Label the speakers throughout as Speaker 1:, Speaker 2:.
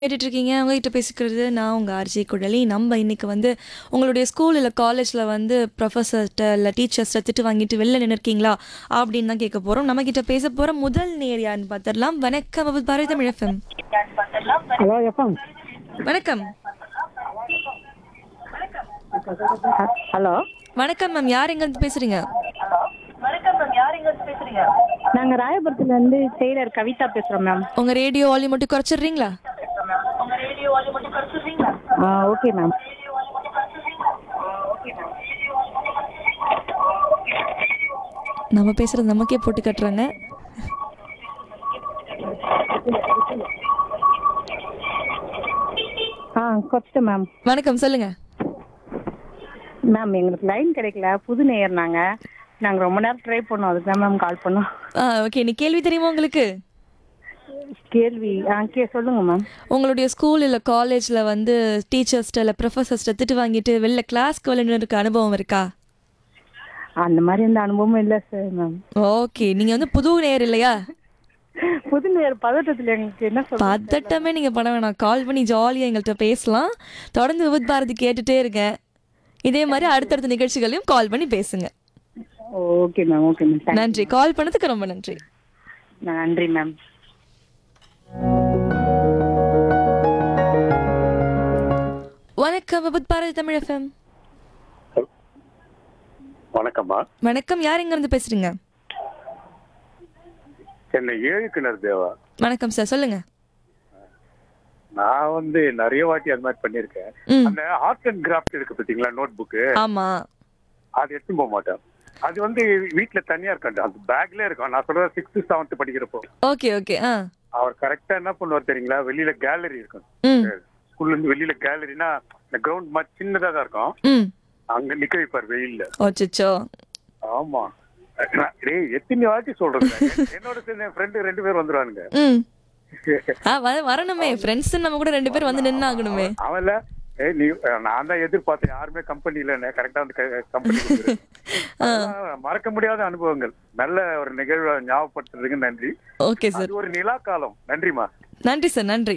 Speaker 1: கேட்டுட்டு இருக்கீங்க உங்ககிட்ட பேசிக்கிறது நான் உங்கள் ஆர்ஜி குழலி நம்ம இன்னைக்கு வந்து உங்களுடைய ஸ்கூல் இல்லை காலேஜில் வந்து ப்ரொஃபஸர்கிட்ட இல்லை டீச்சர்ஸ்ட்ட திட்டு வாங்கிட்டு வெளில நின்றுருக்கீங்களா அப்படின்னு தான் கேட்க போகிறோம் நம்ம கிட்ட பேச போகிற முதல் நேர் யாருன்னு பார்த்துடலாம் வணக்கம் அபுத் Bharathi Tamil FM
Speaker 2: hello FM
Speaker 1: வணக்கம்
Speaker 2: ஹலோ
Speaker 1: வணக்கம் மேம் யார் எங்கேருந்து பேசுகிறீங்க
Speaker 2: நாங்கள் ராயபுரத்துல இருந்து டெய்லர் கவிதா பேசுகிறோம் மேம்
Speaker 1: உங்கள் ரேடியோ வால்யூம் மட்டும் குறைச்சிடுறீங்களா
Speaker 2: ஆ ஓகே மேம்
Speaker 1: நம்ம பேசுகிறது நமக்கே போட்டு கட்டுறாங்க
Speaker 2: ஆ கொச்சிட்டேன் மேம்
Speaker 1: வணக்கம் சொல்லுங்கள்
Speaker 2: மேம் எங்களுக்கு லைன் கிடைக்கல புது நேயர் நாங்கள் நாங்கள் ரொம்ப நேரம் ட்ரை பண்ணோம் அதுக்கு தான் மேம் கால் பண்ணோம்
Speaker 1: ஆ ஓகே நீ கேள்வி தெரியுமா உங்களுக்கு
Speaker 2: கேள்வி ஆ கே சொல்லுங்கள் மேம்
Speaker 1: உங்களுடைய ஸ்கூல் இல்லை காலேஜில் வந்து டீச்சர்ஸ்ட்ட இல்லை ப்ரொஃபஸர்ஸ்ட்ட திட்டு வாங்கிட்டு வெளில கிளாஸ்க்கு வெளில இருக்க அனுபவம் இருக்கா
Speaker 2: அந்த மாதிரி எந்த அனுபவமும் இல்லை சார் மேம்
Speaker 1: ஓகே நீங்கள் வந்து புது நேர் இல்லையா
Speaker 2: புது நேயர் பதட்டத்தில் எங்களுக்கு என்ன சொல்றது
Speaker 1: பதட்டமே நீங்கள் பண்ண வேணாம் கால் பண்ணி ஜாலியாக எங்கள்கிட்ட பேசலாம் தொடர்ந்து விபத் பாரதி கேட்டுட்டே இருக்கேன் இதே மாதிரி அடுத்தடுத்த நிகழ்ச்சிகளையும் கால் பண்ணி பேசுங்க
Speaker 2: okay ma'am okay ma'am thank
Speaker 1: நன்றி கால் பண்ணதுக்கு ரொம்ப நன்றி
Speaker 2: நன்றி மேம்
Speaker 1: வணக்கம் விபத் பாரதி தமிழ் எஃப்எம்
Speaker 3: வணக்கம்மா
Speaker 1: வணக்கம் யார் எங்கேருந்து பேசுறீங்க
Speaker 3: என்னை ஏழு கிணறு தேவா
Speaker 1: வணக்கம் சார் சொல்லுங்க
Speaker 3: நான் வந்து நிறைய வாட்டி அது மாதிரி பண்ணியிருக்கேன்
Speaker 1: ம்
Speaker 3: அந்த ஆர்ட் அண்ட் கிராஃப்ட் இருக்கு பார்த்தீங்களா நோட் புக்கு
Speaker 1: ஆமா
Speaker 3: அது எடுத்து போக மாட்டேன் அது வந்து வீட்ல தனியா இருக்காண்டு அந்த பேக்ல இருக்கும் நான் சொல்றது சிக்ஸ்த் செவன்த் படிக்கிறப்போ
Speaker 1: ஓகே ஓகே ஆ
Speaker 3: அவர் கரெக்டா என்ன பண்ணுவார் தெரியுங்களா வெளியில கேலரி இருக்கும்
Speaker 1: ம்
Speaker 3: ஸ்கூல்ல இருந்து வெளியில கேலரினா இந்த கிரவுண்ட் மாதிரி சின்னதா தான் இருக்கும்
Speaker 1: ம்
Speaker 3: அங்க நிக்க வைப்பார் வெயில்ல
Speaker 1: ஓச்சோ
Speaker 3: ஆமா டேய் எத்தனை வாட்டி சொல்றது என்னோட சேர்ந்து என் ஃப்ரெண்டு ரெண்டு பேர் வந்துருவானுங்க
Speaker 1: ம் ஆ வ- வரணுமே ஃப்ரெண்ட்ஸ் நம்ம கூட ரெண்டு பேர் வந்து நின்று ஆகணுமே
Speaker 3: அவன்ல ஏய் நீ நான் தான் எதிர்பார்த்தேன் யாருமே கம்பெனி இல்ல கரெக்டா வந்து கம்பெனி மறக்க முடியாத அனுபவங்கள் நல்ல ஒரு நிகழ்வை ஞாபகப்படுத்துறதுக்கு நன்றி
Speaker 1: ஓகே சார்
Speaker 3: அது ஒரு நிலா காலம் நன்றிமா
Speaker 1: நன்றி சார் நன்றி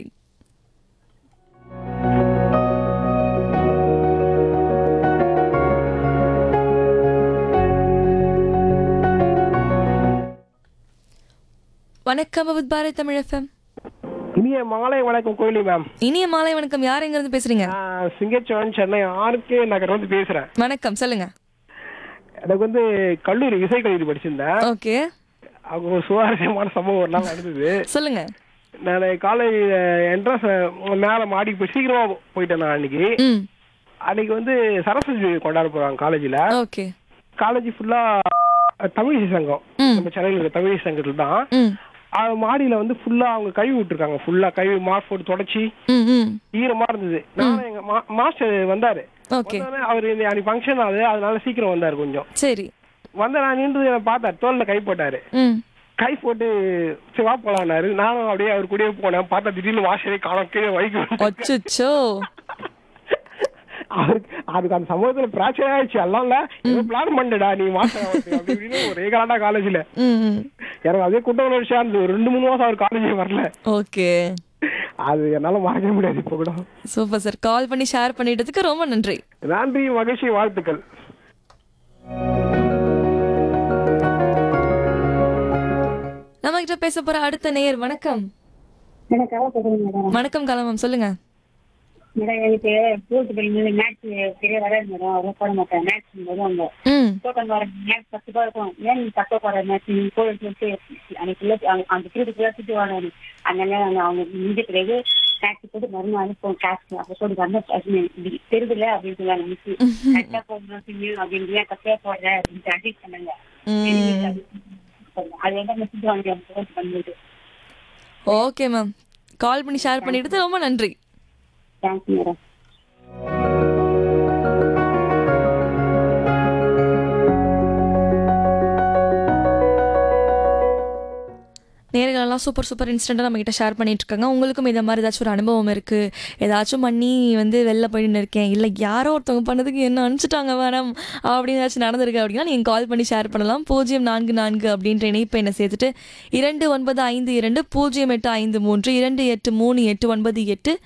Speaker 1: வணக்கம் அபுத் பாரதி தமிழ் எஃப்எம்
Speaker 4: இனிய மாலை வணக்கம் கோயிலி மேம்
Speaker 1: இனிய மாலை வணக்கம் யார் எங்க இருந்து பேசுறீங்க
Speaker 4: நான் சிங்கச்சோழன் சென்னை ஆர்கே நகர் வந்து பேசுறேன்
Speaker 1: வணக்கம் சொல்லுங்க
Speaker 4: எனக்கு வந்து கல்லூரி இசை கல்லூரி படிச்சிருந்தேன்
Speaker 1: ஓகே
Speaker 4: அவங்க ஒரு சுவாரஸ்யமான சம்பவம் ஒரு நாள் நடந்தது
Speaker 1: சொல்லுங்க
Speaker 4: நான் காலேஜ் என்ட்ரன்ஸ் மேலே மாடி போய் சீக்கிரமா போயிட்டேன் நான் அன்னைக்கு
Speaker 1: ம்
Speaker 4: அன்னைக்கு வந்து சரஸ்வதி கொண்டாட போறாங்க காலேஜில்
Speaker 1: ஓகே
Speaker 4: காலேஜ் ஃபுல்லா தமிழிசை சங்கம்
Speaker 1: ம்.
Speaker 4: நம்ம சென்னையில் இருக்க தமிழிசை சங்கத்தில் தான்
Speaker 1: ம்
Speaker 4: அது மாடியில வந்து ஃபுல்லா அவங்க கழுவி விட்டுருக்காங்க ஃபுல்லா கழுவி மார்க் போட்டு தொடச்சி
Speaker 1: ம் ம்
Speaker 4: ஈரமா இருந்தது நானும் எங்க மா- மாஸ்டர் வந்தாரு
Speaker 1: ஓகே
Speaker 4: வந்தோடனே அவர் இந்த அன்னைக்கு ஃபங்க்ஷன் ஆகுது அதனால சீக்கிரம் வந்தாரு கொஞ்சம்
Speaker 1: சரி
Speaker 4: வந்த நான் நின்று என்னை பார்த்தாரு தோல்ல கை போட்டாரு
Speaker 1: ம்
Speaker 4: கை போட்டு சரி வா போலான்னாரு நானும் அப்படியே அவர் கூடயே போனேன் பார்த்தா திடீர்னு வாசலே காணோம் கீழே வைக்க
Speaker 1: அச்சோ
Speaker 4: அவருக்கு அதுக்கு அந்த சமூகத்துல பிரச்சனை ஆயிடுச்சு எல்லாம் இல்ல ஏதோ பிளான் பண்ணடா நீ மாசம் அப்படி இப்படின்னு ஒரே கலாட்டா காலேஜ்ல
Speaker 1: ம் ம்
Speaker 4: எனக்கு அதே குட்ட உணர்ச்சியா இருந்தது ஒரு ரெண்டு மூணு மாசம் அவர் காலேஜே வரல
Speaker 1: ஓகே
Speaker 4: அது என்னால மறக்க முடியாது இப்போ கூட
Speaker 1: சூப்பர் சார் கால் பண்ணி ஷேர் பண்ணிட்டதுக்கு ரொம்ப நன்றி
Speaker 4: நன்றி மகிழ்ச்சி வாழ்த்துக்கள்
Speaker 1: நம்ம கிட்ட பேச போற அடுத்த நேயர் வணக்கம்
Speaker 5: எனக்கு அவ்வளோ சொல்லுங்க மேடம்
Speaker 1: வணக்கம் கலமம் சொல்லுங்க
Speaker 5: மேடம் எனக்கு ஸ்கூலுக்கு படிக்கும்போது மேக்ஸ் பெரிய வராது மேடம் அவ்வளோ போட மாட்டேன் மேக்ஸ் போது அந்த
Speaker 1: ம்
Speaker 5: போட்டம் வர மேக்ஸ் பத்து ரூபா இருக்கும் ஏன் நீ தப்பா போடுற மேக்ஸ் நீ போய் சொல்லிட்டு அன்னைக்குள்ள அந்த- அந்த பீரியட் ஃபுல்லாக திட்டு வாங்க அதனால அவங்க அவங்க முடிஞ்ச பிறகு மேக்ஸ் போட்டு மறுநாள் அனுப்புவோம் கிளாஸ் அப்போ சொல்லி வந்த தெரியுதுல அப்படின்னு சொன்னாங்க மிஸ் கரெக்டாக போடணும் சிங்கு அப்படின்னு ஏன் தப்பா போடுற அப்படின்னு அட்வைஸ் பண்ணாங்க
Speaker 1: ம்
Speaker 5: அது என்ன மெசேஜ் வாங்கி அவங்க பண்ணிட்டு
Speaker 1: ஓகே மேம் கால் பண்ணி ஷேர் பண்ணிட்டு ரொம்ப நன்றி
Speaker 5: தேங்க்ஸ் மேடம்
Speaker 1: நேர்களெல்லாம் பசங்களாம் சூப்பர் சூப்பர் இன்ஸ்டண்ட்டாக நம்ம கிட்ட ஷேர் பண்ணிட்டு இருக்காங்க உங்களுக்கும் இந்த மாதிரி ஏதாச்சும் ஒரு அனுபவம் இருக்குது ஏதாச்சும் பண்ணி வந்து வெளில போய் நின்று இருக்கேன் இல்லை யாரோ ஒருத்தவங்க பண்ணதுக்கு என்ன அனுப்பிச்சிட்டாங்க மேடம் அப்படின்னு ஏதாச்சும் நடந்திருக்கு அப்படின்னா நீங்கள் கால் பண்ணி ஷேர் பண்ணலாம் பூஜ்ஜியம் நான்கு நான்கு அப்படின்ற இணைப்பை என்னை சேர்த்துட்டு இரண்டு ஒன்பது ஐந்து இரண்டு பூஜ்ஜியம் எட்டு ஐந்து மூன்று இரண்டு எட்டு மூணு எட்டு ஒன்பது எட்டு